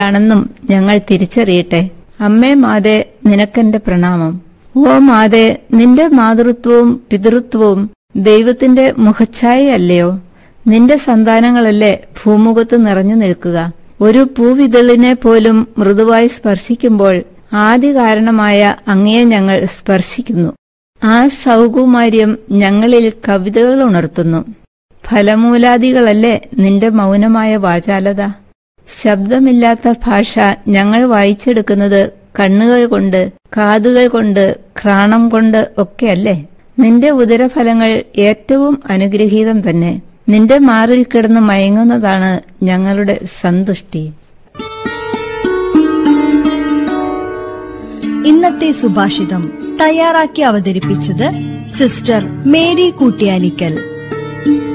ആണെന്നും ഞങ്ങൾ തിരിച്ചറിയട്ടെ അമ്മേ മാതേ നിനക്കെന്റെ പ്രണാമം ഓ മാതേ നിന്റെ മാതൃത്വവും പിതൃത്വവും ദൈവത്തിന്റെ മുഖച്ഛായയല്ലയോ നിന്റെ സന്താനങ്ങളല്ലേ ഭൂമുഖത്ത് നിറഞ്ഞു നിൽക്കുക ഒരു പൂവിതളിനെ പോലും മൃദുവായി സ്പർശിക്കുമ്പോൾ ആദ്യ കാരണമായ അങ്ങയെ ഞങ്ങൾ സ്പർശിക്കുന്നു ആ സൗകുമാര്യം ഞങ്ങളിൽ കവിതകൾ ഉണർത്തുന്നു ഫലമൂലാദികളല്ലേ നിന്റെ മൗനമായ വാചാലത ശബ്ദമില്ലാത്ത ഭാഷ ഞങ്ങൾ വായിച്ചെടുക്കുന്നത് കണ്ണുകൾ കൊണ്ട് കാതുകൾ കൊണ്ട് ഘ്രാണം കൊണ്ട് ഒക്കെയല്ലേ നിന്റെ ഉദരഫലങ്ങൾ ഏറ്റവും അനുഗ്രഹീതം തന്നെ നിന്റെ മാറിൽ കിടന്ന് മയങ്ങുന്നതാണ് ഞങ്ങളുടെ സന്തുഷ്ടി ഇന്നത്തെ സുഭാഷിതം തയ്യാറാക്കി അവതരിപ്പിച്ചത് സിസ്റ്റർ മേരി കൂട്ടിയാനിക്കൽ